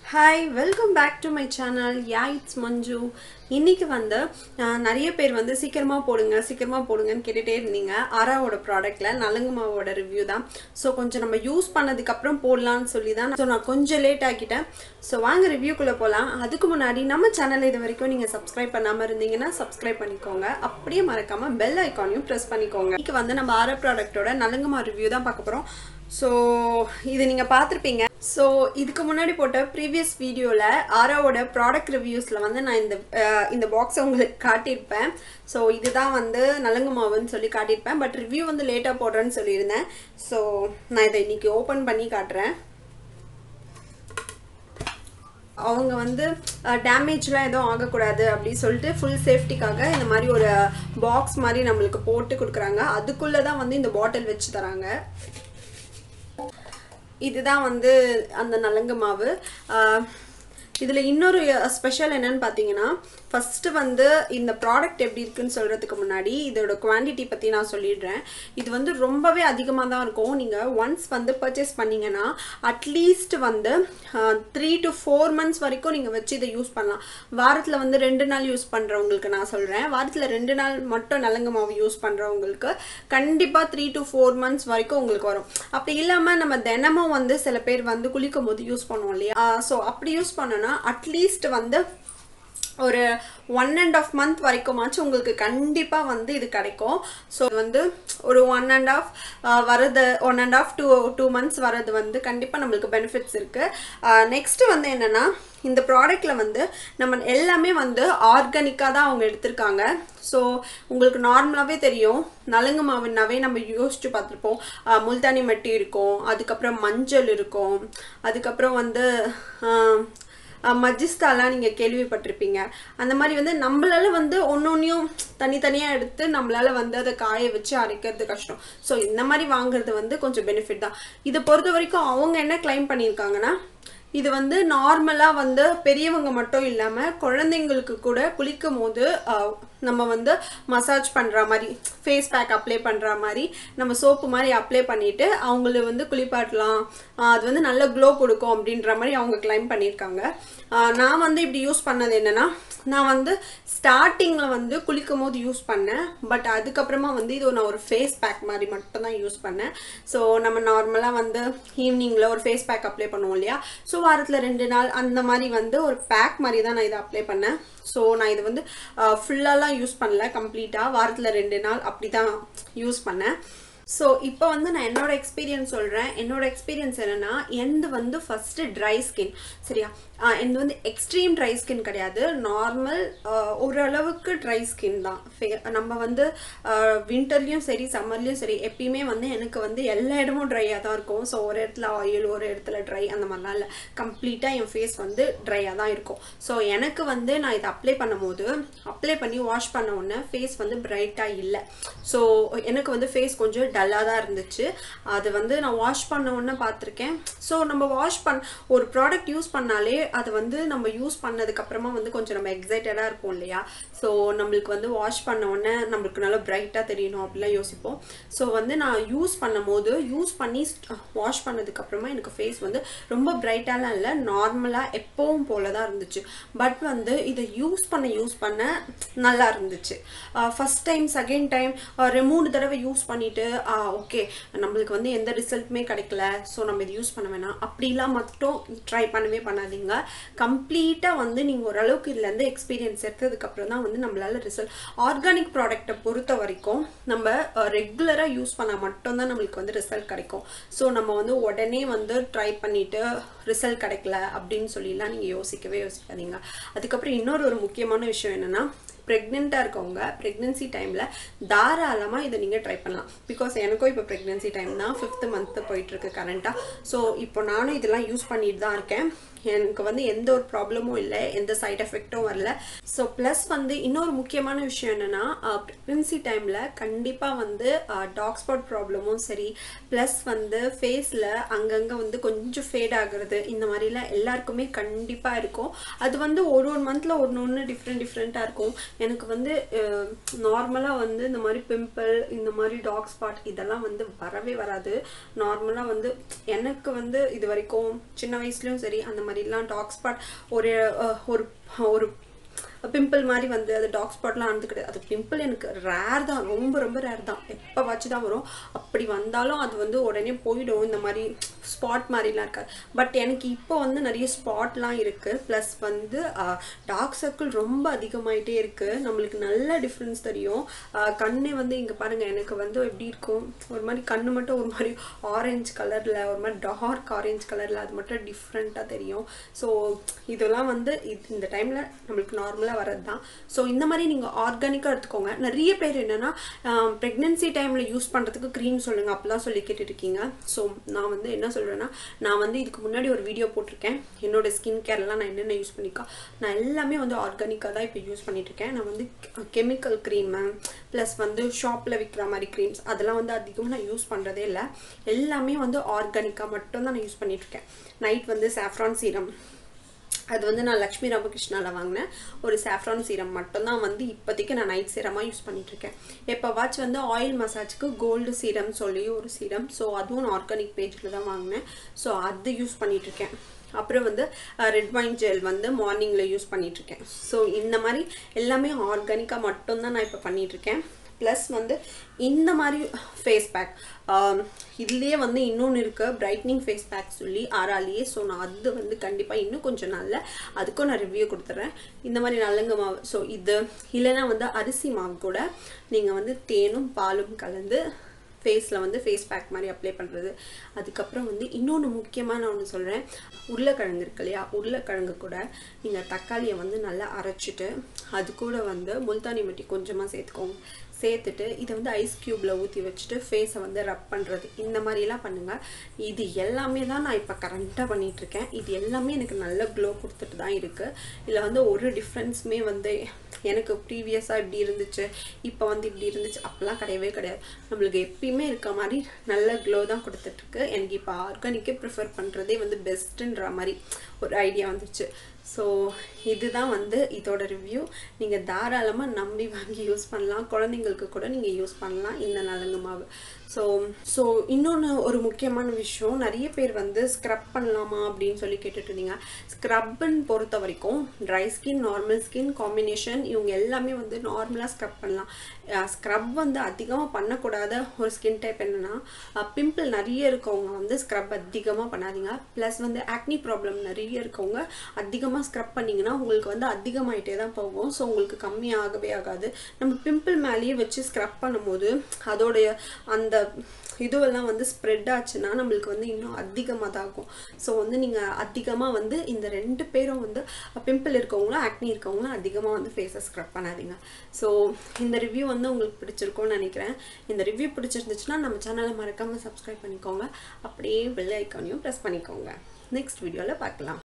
hi welcome back to my channel yeah it's Manju இன்னைக்கு வந்து அஹ், நிறைய பேர் வந்து சீக்கிரமாக போடுங்க சீக்கிரமாக போடுங்கன்னு கேட்டுகிட்டே இருந்தீங்க ஆராவோட ப்ராடக்ட்டில் நலுங்கு மாவோட ரிவ்யூ தான் ஸோ கொஞ்சம் நம்ம யூஸ் பண்ணதுக்கப்புறம் போடலான்னு சொல்லி தான் ஸோ நான் கொஞ்சம் லேட் ஆக்கிட்டேன் ஸோ வாங்க ரிவ்யூக்குள்ளே போகலாம் அதுக்கு முன்னாடி நம்ம சேனல் இது வரைக்கும் நீங்கள் சப்ஸ்கிரைப் பண்ணாமல் இருந்தீங்கன்னா சப்ஸ்கிரைப் பண்ணிக்கோங்க அப்படியே மறக்காமல் பெல் ஐக்கானையும் ப்ரெஸ் பண்ணிக்கோங்க இன்னைக்கு வந்து நம்ம ஆரா ப்ராடக்ட்டோட நலுங்குமா ரிவ்யூ தான் பார்க்க போகிறோம் ஸோ இது நீங்கள் பார்த்துருப்பீங்க ஸோ இதுக்கு முன்னாடி போட்ட ப்ரீவியஸ் வீடியோவில் ஆராவோட ப்ராடக்ட் ரிவ்யூஸில் வந்து நான் இந்த அஹ், இந்த பாக்ஸை உங்களுக்கு காட்டியிருப்பேன் ஸோ இதுதான் வந்து நலங்கு மாவுன்னு சொல்லி காட்டியிருப்பேன் பட் ரிவ்யூ வந்து லேட்டாக போடுறேன்னு சொல்லியிருந்தேன் ஸோ நான் இதை இன்னைக்கு ஓப்பன் பண்ணி காட்டுறேன் அவங்க வந்து டேமேஜ்லாம் எதுவும் ஆகக்கூடாது அப்படின்னு சொல்லிட்டு ஃபுல் சேஃப்டிக்காக இந்த மாதிரி ஒரு பாக்ஸ் மாதிரி நம்மளுக்கு போட்டு கொடுக்குறாங்க அதுக்குள்ளே தான் வந்து இந்த பாட்டில் வச்சு தராங்க இதுதான் வந்து அந்த நலங்கு மாவு இதில் இன்னொரு ஸ்பெஷல் என்னன்னு பார்த்தீங்கன்னா ஃபஸ்ட்டு வந்து இந்த ப்ராடக்ட் எப்படி இருக்குன்னு சொல்கிறதுக்கு முன்னாடி இதோட குவான்டிட்டி பற்றி நான் சொல்லிடுறேன் இது வந்து ரொம்பவே அதிகமாக தான் இருக்கும் நீங்கள் ஒன்ஸ் வந்து பர்ச்சேஸ் பண்ணீங்கன்னா அட்லீஸ்ட் வந்து த்ரீ டு ஃபோர் மந்த்ஸ் வரைக்கும் நீங்கள் வச்சு இதை யூஸ் பண்ணலாம் வாரத்தில் வந்து ரெண்டு நாள் யூஸ் பண்ணுறவங்களுக்கு நான் சொல்கிறேன் வாரத்தில் ரெண்டு நாள் மட்டும் நலங்கு மாவு யூஸ் பண்ணுறவங்களுக்கு கண்டிப்பாக த்ரீ டு ஃபோர் மந்த்ஸ் வரைக்கும் உங்களுக்கு வரும் அப்படி இல்லாமல் நம்ம தினமும் வந்து சில பேர் வந்து குளிக்கும் போது யூஸ் பண்ணுவோம் இல்லையா ஸோ அப்படி யூஸ் பண்ணோன்னா அட்லீஸ்ட் வந்து ஒரு ஒன் அண்ட் ஆஃப் மந்த் வரைக்குமாச்சும் உங்களுக்கு கண்டிப்பாக வந்து இது கிடைக்கும் ஸோ வந்து ஒரு ஒன் அண்ட் ஆஃப் வரது one and half two two months வரது வந்து கண்டிப்பாக நம்மளுக்கு பெனிஃபிட்ஸ் இருக்குது நெக்ஸ்ட்டு வந்து என்னென்னா இந்த ப்ராடக்டில் வந்து நம்ம எல்லாமே வந்து ஆர்கானிக்காக தான் அவங்க எடுத்திருக்காங்க ஸோ உங்களுக்கு நார்மலாகவே தெரியும் நலுங்கு மாவுனாவே நம்ம யோசிச்சு பார்த்துருப்போம் ஆஹ் முல்தானி மட்டி இருக்கும் அதுக்கப்புறம் மஞ்சள் இருக்கும் அதுக்கப்புறம் வந்து ஆஹ் மஜிஸ்தாலாம் நீங்கள் கேள்விப்பட்டிருப்பீங்க அந்த மாதிரி வந்து நம்மளால வந்து ஒன்று ஒன்றையும் தனித்தனியாக எடுத்து நம்மளால வந்து அதை காய வச்சு அரைக்கிறது கஷ்டம் ஸோ இந்த மாதிரி வாங்குறது வந்து கொஞ்சம் பெனிஃபிட் தான் இதை பொறுத்த வரைக்கும் அவங்க என்ன கிளைம் பண்ணியிருக்காங்கன்னா இது வந்து நார்மலாக வந்து பெரியவங்க மட்டும் இல்லாமல் குழந்தைங்களுக்கு கூட குளிக்கும் போது ஆஹ், நம்ம வந்து மசாஜ் பண்ணுற மாதிரி ஃபேஸ் பேக் அப்ளை பண்ணுற மாதிரி நம்ம சோப்பு மாதிரி அப்ளை பண்ணிவிட்டு அவங்கள வந்து குளிப்பாட்டலாம் ஆஹ், அது வந்து நல்ல க்ளோ கொடுக்கும் அப்படின்ற மாதிரி அவங்க கிளைம் பண்ணியிருக்காங்க ஆஹ், நான் வந்து இப்படி யூஸ் பண்ணது என்னென்னா நான் வந்து ஸ்டார்டிங்கில் வந்து குளிக்கும் போது யூஸ் பண்ணேன் பட் அதுக்கப்புறமா வந்து இது நான் ஒரு ஃபேஸ் பேக் மாதிரி மட்டும் தான் யூஸ் பண்ணேன் ஸோ நம்ம நார்மலாக வந்து ஈவினிங்கில் ஒரு ஃபேஸ் பேக் அப்ளை பண்ணுவோம் இல்லையா ஸோ வாரத்தில் ரெண்டு நாள் அந்த மாதிரி வந்து ஒரு பேக் மாதிரி தான் நான் இதை அப்ளை பண்ணேன் ஸோ நான் இது வந்து ஃபுல்லாலாம் யூஸ் பண்ணல கம்ப்ளீட்டாக வாரத்தில் ரெண்டு நாள் அப்படி தான் யூஸ் பண்ணேன் ஸோ இப்போ வந்து நான் என்னோட எக்ஸ்பீரியன்ஸ் சொல்கிறேன் என்னோட எக்ஸ்பீரியன்ஸ் என்னென்னா எந்த வந்து ஃபஸ்ட்டு ட்ரை ஸ்கின் சரியா ஆஹ் எந்த வந்து எக்ஸ்ட்ரீம் ட்ரை ஸ்கின் கிடையாது நார்மல் ஓரளவுக்கு ட்ரை ஸ்கின் தான் Fa- நம்ம வந்து வின்டர்லேயும் சரி சம்மர்லேயும் சரி எப்பயுமே வந்து எனக்கு வந்து எல்லா இடமும் ட்ரையாக தான் இருக்கும் ஸோ ஒரு இடத்துல ஆயில் ஒரு இடத்துல ட்ரை அந்த மாதிரிலாம் இல்லை கம்ப்ளீட்டாக என் ஃபேஸ் வந்து ட்ரையாக தான் இருக்கும் ஸோ எனக்கு வந்து நான் இதை அப்ளை பண்ணும்போது அப்ளை பண்ணி வாஷ் பண்ண உடனே ஃபேஸ் வந்து பிரைட்டாக இல்லை ஸோ எனக்கு வந்து ஃபேஸ் கொஞ்சம் டல்லாக தான் இருந்துச்சு அது வந்து நான் வாஷ் பண்ண உடனே பார்த்துருக்கேன் ஸோ நம்ம வாஷ் பண்ண ஒரு ப்ராடக்ட் யூஸ் பண்ணாலே அது வந்து நம்ம யூஸ் பண்ணதுக்கப்புறமா வந்து கொஞ்சம் நம்ம எக்ஸைட்டடாக இருப்போம் இல்லையா ஸோ நம்மளுக்கு வந்து வாஷ் பண்ண உடனே நம்மளுக்கு நல்லா பிரைட்டாக தெரியணும் அப்படிலாம் யோசிப்போம் ஸோ வந்து நான் யூஸ் பண்ணும்போது யூஸ் பண்ணி வாஷ் பண்ணதுக்கப்புறமா எனக்கு ஃபேஸ் வந்து ரொம்ப பிரைட்டாலாம் இல்லை நார்மலாக எப்பவும் போல தான் இருந்துச்சு பட் வந்து இதை யூஸ் பண்ண யூஸ் பண்ண நல்லா இருந்துச்சு ஃபஸ்ட் டைம் செகண்ட் டைம் ஒரு மூணு தடவை யூஸ் பண்ணிட்டு ஓகே நம்மளுக்கு வந்து எந்த ரிசல்ட்டுமே கிடைக்கல ஸோ நம்ம இது யூஸ் பண்ண வேணாம் அப்படிலாம் மட்டும் ட்ரை பண்ணவே பண்ணாதீங்க கம்ப்ளீட்டாக வந்து நீங்கள் ஓரளவுக்கு இதுலேருந்து எக்ஸ்பீரியன்ஸ் எடுத்ததுக்கப்புறம் தான் வந்து நம்மளால ரிசல்ட் ஆர்கானிக் ப்ராடக்ட்டை பொறுத்த வரைக்கும் நம்ம ரெகுலராக யூஸ் பண்ணால் மட்டும்தான் நம்மளுக்கு வந்து ரிசல்ட் கிடைக்கும் ஸோ நம்ம வந்து உடனே வந்து ட்ரை பண்ணிட்டு ரிசல்ட் கிடைக்கல அப்படின்னு சொல்லிலாம் நீங்கள் யோசிக்கவே யோசிக்காதீங்க அதுக்கப்புறம் இன்னொரு ஒரு முக்கியமான விஷயம் என்னென்னா ப்ரெக்னெண்ட்டாக இருக்கவங்க ப்ரெக்னென்சி டைமில் தாராளமாக இதை நீங்கள் ட்ரை பண்ணலாம் பிகாஸ் எனக்கும் இப்போ ப்ரெக்னென்சி டைம் தான் ஃபிஃப்த்து மந்த்து போயிட்டுருக்கு கரண்ட்டாக ஸோ இப்போ நானும் இதெல்லாம் யூஸ் பண்ணிட்டு தான் இருக்கேன் எனக்கு வந்து எந்த ஒரு ப்ராப்ளமும் இல்லை எந்த சைட் எஃபெக்ட்டும் வரல ஸோ ப்ளஸ் வந்து இன்னொரு முக்கியமான விஷயம் என்னென்னா ப்ரெக்னென்சி டைமில் கண்டிப்பாக வந்து டாக் ஸ்பாட் ப்ராப்ளமும் சரி ப்ளஸ் வந்து ஃபேஸில் அங்கங்கே வந்து கொஞ்சம் ஃபேட் ஆகுறது இந்த மாதிரிலாம் எல்லாருக்குமே கண்டிப்பாக இருக்கும் அது வந்து ஒரு ஒரு மந்தில் ஒன்று ஒன்று டிஃப்ரெண்ட் டிஃப்ரெண்ட்டாக இருக்கும் எனக்கு வந்து நார்மலாக வந்து இந்த மாதிரி பிம்பிள் இந்த மாதிரி டாக் ஸ்பாட் இதெல்லாம் வந்து வரவே வராது நார்மலாக வந்து எனக்கு வந்து இது வரைக்கும் சின்ன வயசுலயும் சரி அந்த மாதிரிலாம் டாக் ஸ்பாட் ஒரு அஹ், ஒரு ஒரு பிம்பிள் மாதிரி வந்து அது டாக் ஸ்பாட்லாம் ஆனது கிடையாது அது பிம்பிள் எனக்கு ரேர் தான் ரொம்ப ரொம்ப ரேர் தான் எப்போ வச்சு தான் வரும் அப்படி வந்தாலும் அது வந்து உடனே போயிடும் இந்த மாதிரி ஸ்பாட் மாதிரிலாம் இருக்காது பட் எனக்கு இப்போ வந்து நிறைய ஸ்பாட்லாம் இருக்குது ப்ளஸ் வந்து டார்க் சர்க்கிள் ரொம்ப அதிகமாயிட்டே இருக்குது நம்மளுக்கு நல்ல டிஃப்ரென்ஸ் தெரியும் ஆஹ் கண்ணே வந்து இங்கே பாருங்கள் எனக்கு வந்து எப்படி இருக்கும் ஒரு மாதிரி கண்ணு மட்டும் ஒரு மாதிரி ஆரஞ்சு கலரில் ஒரு மாதிரி டார்க் ஆரஞ்சு கலரில் அது மட்டும் டிஃப்ரெண்ட்டாக தெரியும் ஸோ இதெல்லாம் வந்து இது இந்த டைமில் நம்மளுக்கு நார்மலாக வரது தான் ஸோ இந்த மாதிரி நீங்கள் ஆர்கானிக்காக எடுத்துக்கோங்க நிறைய பேர் என்னென்னா ப்ரெக்னென்சி டைமில் யூஸ் பண்ணுறதுக்கு க்ரீம் சொல்லுங்கள் அப்படிலாம் சொல்லி கேட்டுட்டு இருக்கீங்க ஸோ நான் வந்து என்ன சொல்கிறேன்னா நான் வந்து இதுக்கு முன்னாடி ஒரு வீடியோ போட்டிருக்கேன் என்னோட ஸ்கின் கேர்லாம் நான் என்னென்ன யூஸ் பண்ணிக்கா நான் எல்லாமே வந்து ஆர்கானிக்காக தான் இப்போ யூஸ் பண்ணிட்டு இருக்கேன் நான் வந்து கெமிக்கல் க்ரீமு ப்ளஸ் வந்து ஷாப்பில் விற்கிற மாதிரி க்ரீம்ஸ் அதெல்லாம் வந்து அதிகமாக நான் யூஸ் பண்ணுறதே இல்லை எல்லாமே வந்து ஆர்கானிக்காக மட்டும்தான் நான் யூஸ் பண்ணிட்டு இருக்கேன் நைட் வந்து சாஃப்ரான் சீரம் அது வந்து நான் லக்ஷ்மி ராமகிருஷ்ணாவில் வாங்கினேன் ஒரு சாஃப்ரான் சீரம் மட்டும்தான் வந்து இப்போதைக்கு நான் நைட் சீரமாக யூஸ் பண்ணிட்டு இருக்கேன் எப்போவாச்சும் வந்து ஆயில் மசாஜ்க்கு கோல்டு சீரம் சொல்லி ஒரு சீரம் ஸோ அதுவும் நான் ஆர்கானிக் பேஜில் தான் வாங்கினேன் ஸோ அது யூஸ் பண்ணிட்டு இருக்கேன் அப்புறம் வந்து ரெட் வைன் ஜெல் வந்து மார்னிங்கில் யூஸ் பண்ணிட்டு இருக்கேன் ஸோ இந்த மாதிரி எல்லாமே ஆர்கானிக்காக மட்டும்தான் நான் இப்போ பண்ணிட்டு இருக்கேன் ப்ளஸ் வந்து இந்த மாதிரி ஃபேஸ் பேக் இதுலேயே வந்து இன்னொன்று இருக்குது பிரைட்னிங் ஃபேஸ் பேக் சொல்லி ஆறாலேயே ஸோ நான் அது வந்து கண்டிப்பாக இன்னும் கொஞ்சம் நாளில் அதுக்கும் நான் ரிவ்யூ கொடுத்துட்றேன் இந்த மாதிரி நல்லங்க மாவு ஸோ இது இல்லைன்னா வந்து அரிசி மாவு கூட நீங்கள் வந்து தேனும் பாலும் கலந்து ஃபேஸில் வந்து ஃபேஸ் பேக் மாதிரி அப்ளை பண்ணுறது அதுக்கப்புறம் வந்து இன்னொன்று முக்கியமாக நான் ஒன்று சொல்கிறேன் உருளைக்கிழங்கு இருக்கு இல்லையா உருளைக்கிழங்கு கூட நீங்கள் தக்காளியை வந்து நல்லா அரைச்சிட்டு அது கூட வந்து முல்தானி மட்டி கொஞ்சமாக சேர்த்துக்கோங்க சேர்த்துட்டு இதை வந்து ஐஸ் க்யூப்பில் ஊற்றி வச்சுட்டு ஃபேஸை வந்து ரப் பண்ணுறது இந்த மாதிரிலாம் பண்ணுங்கள் இது எல்லாமே தான் நான் இப்போ கரண்ட்டாக பண்ணிகிட்ருக்கேன் இது எல்லாமே எனக்கு நல்ல க்ளோ கொடுத்துட்டு தான் இருக்குது இதில் வந்து ஒரு டிஃப்ரென்ஸுமே வந்து எனக்கு ப்ரீவியஸாக இப்படி இருந்துச்சு இப்போ வந்து இப்படி இருந்துச்சு அப்போல்லாம் கிடையவே கிடையாது நம்மளுக்கு எப்பயுமே இருக்க மாதிரி நல்ல க்ளோ தான் கொடுத்துட்ருக்கு எனக்கு இப்போ ஆர்கானிக்கே ப்ரிஃபர் பண்ணுறதே வந்து பெஸ்ட்டுன்ற மாதிரி ஒரு ஐடியா வந்துச்சு ஸோ இதுதான் வந்து இதோட ரிவ்யூ நீங்கள் தாராளமாக நம்பி வாங்கி யூஸ் பண்ணலாம் குழந்தைங்களுக்கு கூட நீங்கள் யூஸ் பண்ணலாம் இந்த நலங்கு மாவு ஸோ ஸோ இன்னொன்று ஒரு முக்கியமான விஷயம் நிறைய பேர் வந்து ஸ்க்ரப் பண்ணலாமா அப்படின்னு சொல்லி கேட்டுட்டு இருந்தீங்க ஸ்க்ரப்புன்னு பொறுத்த வரைக்கும் dry skin normal skin combination இவங்க எல்லாமே வந்து நார்மலாக ஸ்க்ரப் பண்ணலாம் ஸ்க்ரப் வந்து அதிகமாக பண்ணக்கூடாத ஒரு ஸ்கின் டைப் என்னென்னா பிம்பிள் நிறைய இருக்கவங்க வந்து ஸ்க்ரப் அதிகமாக பண்ணாதீங்க ப்ளஸ் வந்து ஆக்னி ப்ராப்ளம் நிறைய இருக்கவங்க அதிகமாக ஸ்க்ரப் பண்ணிங்கன்னா உங்களுக்கு வந்து அதிகமாயிட்டே தான் போகும் ஸோ உங்களுக்கு கம்மியாகவே ஆகாது நம்ம பிம்பிள் மேலேயே வச்சு ஸ்க்ரப் பண்ணும்போது அதோடைய அந்த இதுவெல்லாம் வந்து ஸ்ப்ரெட் ஆச்சுன்னா நம்மளுக்கு வந்து இன்னும் அதிகமாக தான் ஆகும் ஸோ வந்து நீங்கள் அதிகமாக வந்து இந்த ரெண்டு பேரும் வந்து பிம்பிள் இருக்கவங்களும் ஆக்னி இருக்கவங்களும் அதிகமாக வந்து ஃபேஸை ஸ்க்ரப் பண்ணாதீங்க ஸோ இந்த ரிவ்யூ வந்து உங்களுக்கு பிடிச்சிருக்கும்னு நினைக்கிறேன் இந்த ரிவ்யூ பிடிச்சிருந்துச்சுன்னா நம்ம சேனலை மறக்காமல் சப்ஸ்கிரைப் பண்ணிக்கோங்க அப்படியே பெல் ஐக்கானையும் ப்ரெஸ் பண்ணிக்கோங்க நெக்ஸ்ட் வீடியோவில் பார்க்கலாம்